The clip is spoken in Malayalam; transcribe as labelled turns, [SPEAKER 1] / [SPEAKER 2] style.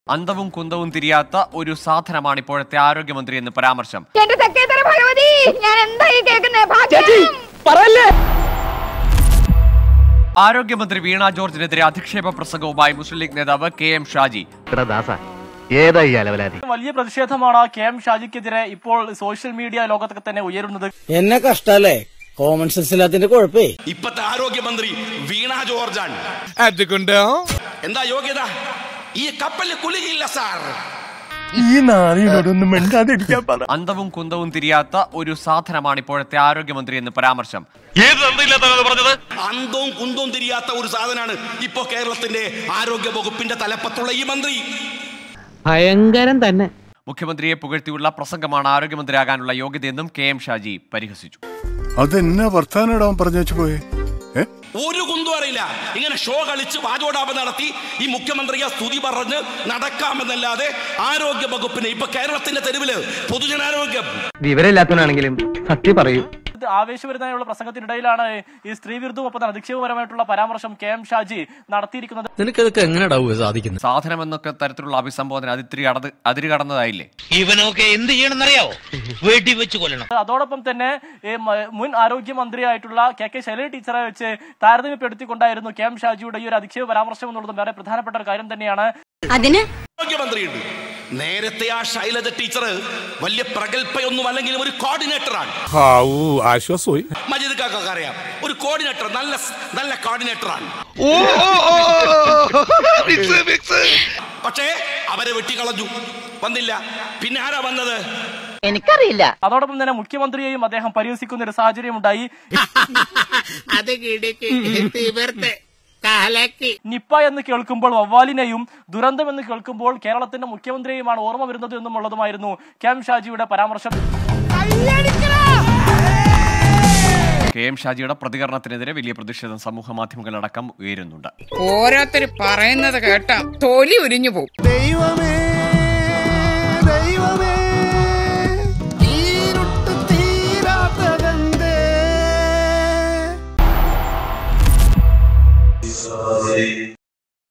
[SPEAKER 1] അന്തവും കുന്തവും തിരിയാത്ത ഒരു സാധനമാണ് ഇപ്പോഴത്തെ ആരോഗ്യമന്ത്രി എന്ന് പരാമർശം
[SPEAKER 2] എന്റെ തെക്കേത്തര ഭഗവതി ഞാൻ എന്തായി കേൾക്കുന്നേ ഭാഗ്യം
[SPEAKER 1] ആരോഗ്യമന്ത്രി വീണ ജോർജിനെതിരെ അധിക്ഷേപ പ്രസംഗവുമായി മുസ്ലിം ലീഗ് നേതാവ് കെ എം ഷാജി
[SPEAKER 3] ദാസ ഏതാ ഈ അലവലാതി
[SPEAKER 4] വലിയ പ്രതിഷേധമാണ് കെ എം ഷാജിക്കെതിരെ ഇപ്പോൾ സോഷ്യൽ മീഡിയ ലോകത്തൊക്കെ തന്നെ ഉയരുന്നത്
[SPEAKER 5] എന്നെ കഷ്ടല്ലേ കോമൺ സെൻസ് ഇല്ലാത്തിന്റെ കുഴപ്പേ
[SPEAKER 6] ഇപ്പത്തെ ആരോഗ്യമന്ത്രി വീണ ജോർജാണ്
[SPEAKER 7] അതുകൊണ്ടോ
[SPEAKER 6] എന്താ യോഗ്യത ഈ കപ്പലിൽ കുലുകില്ല സാർ
[SPEAKER 7] ഈ നാളിനോടൊന്നും മിണ്ടാതിരിക്കാൻ പറ
[SPEAKER 1] അന്തവും കുന്തവും തിരിയാത്ത ഒരു സാധനമാണ് ഇപ്പോഴത്തെ ആരോഗ്യമന്ത്രി എന്ന് പരാമർശം
[SPEAKER 6] അന്തവും കുന്തവും തിരിയാത്ത ഒരു സാധനമാണ് ഇപ്പോ കേരളത്തിന്റെ ആരോഗ്യ വകുപ്പിന്റെ തലപ്പത്തുള്ള ഈ മന്ത്രി
[SPEAKER 3] ഭയങ്കരം തന്നെ
[SPEAKER 1] മുഖ്യമന്ത്രിയെ പുകഴ്ത്തിയുള്ള പ്രസംഗമാണ് ആരോഗ്യമന്ത്രിയാകാനുള്ള യോഗ്യതയെന്നും കെ എം ഷാജി പരിഹസിച്ചു
[SPEAKER 8] അതെന്നാ വർത്താനം പറഞ്ഞു വെച്ചു പോയേ ഏ
[SPEAKER 6] ഒരു കുന്തും അറിയില്ല ഇങ്ങനെ ഷോ കളിച്ച് വാചോടാപം നടത്തി ഈ മുഖ്യമന്ത്രിയെ സ്തുതി പറഞ്ഞ് നടക്കാമെന്നല്ലാതെ ആരോഗ്യ വകുപ്പിന് ഇപ്പൊ കേരളത്തിന്റെ തെരുവില് പൊതുജനാരോഗ്യം
[SPEAKER 3] വിവരമില്ലാത്തവനാണെങ്കിലും സത്യം പറയൂ
[SPEAKER 4] ഇത് ആവേശഭരിതമായുള്ള പ്രസംഗത്തിനിടയിലാണ് ഈ സ്ത്രീ വിരുദ്ധവും ഒപ്പം തന്നെ അധിക്ഷേപപരമായിട്ടുള്ള പരാമർശം കെ എം ഷാജി നടത്തിയിരിക്കുന്നത്
[SPEAKER 5] നിനക്കതൊക്കെ എങ്ങനെയാ സാധിക്കുന്നത്
[SPEAKER 1] സാധനം എന്നൊക്കെ തരത്തിലുള്ള അഭിസംബോധന അത് ഇത്തിരി അടത് അതിര് കടന്നതായില്ലേ
[SPEAKER 9] ഇവനൊക്കെ എന്ത് ചെയ്യണമെന്നറിയാവോ വീട്ടിൽ വെച്ച് കൊല്ലണം
[SPEAKER 4] അതോടൊപ്പം തന്നെ ഈ മ- മുൻ ആരോഗ്യമന്ത്രിയായിട്ടുള്ള കെ കെ ശൈലജ ടീച്ചറെ വെച്ച് താരതമ്യപ്പെടുത്തിക്കൊണ്ടായിരുന്നു കെ എം ഷാജിയുടെ ഈ ഒരു അധിക്ഷേപ പരാമർശം എന്നുള്ളതും വളരെ പ്രധാനപ്പെട്ട ഒരു കാര്യം തന്നെയാണ്
[SPEAKER 2] അതിന്
[SPEAKER 6] ആരോഗ്യമന്ത്രിയുണ്ട് നേരത്തെ ആ ശൈലജ ടീച്ചർ വലിയ പ്രഗത്ഭയൊന്നും അല്ലെങ്കിലും ഒരു കോർഡിനേറ്ററാണ്
[SPEAKER 7] ഹാവൂ ആശ്വാസമായി
[SPEAKER 6] മജിദ് കാക്കൊക്കെ അറിയാം ഒരു കോർഡിനേറ്റർ നല്ല നല്ല കോർഡിനേറ്ററാണ് പക്ഷേ അവരെ വെട്ടിക്കളഞ്ഞു വന്നില്ല പിന്നെ ആരാ വന്നത്
[SPEAKER 2] എനിക്കറിയില്ല
[SPEAKER 4] അതോടൊപ്പം തന്നെ മുഖ്യമന്ത്രിയെയും അദ്ദേഹം പരിഹസിക്കുന്ന ഒരു സാഹചര്യം ഉണ്ടായി
[SPEAKER 9] അത് കിടക്ക് തീവർത്തെ കാലക്ക്
[SPEAKER 4] നിപ്പ എന്ന് കേൾക്കുമ്പോൾ വവ്വാലിനെയും ദുരന്തം എന്ന് കേൾക്കുമ്പോൾ കേരളത്തിന്റെ മുഖ്യമന്ത്രിയെയുമാണ് ഓർമ്മ വരുന്നത് എന്നുമുള്ളതുമായിരുന്നു കെ എം ഷാജിയുടെ പരാമർശം
[SPEAKER 1] കെ എം ഷാജിയുടെ പ്രതികരണത്തിനെതിരെ വലിയ പ്രതിഷേധം സമൂഹ മാധ്യമങ്ങളടക്കം ഉയരുന്നുണ്ട്
[SPEAKER 9] ഓരോരുത്തർ പറയുന്നത് കേട്ടാ തൊലി ഉരിഞ്ഞു പോകും
[SPEAKER 7] ദൈവമേ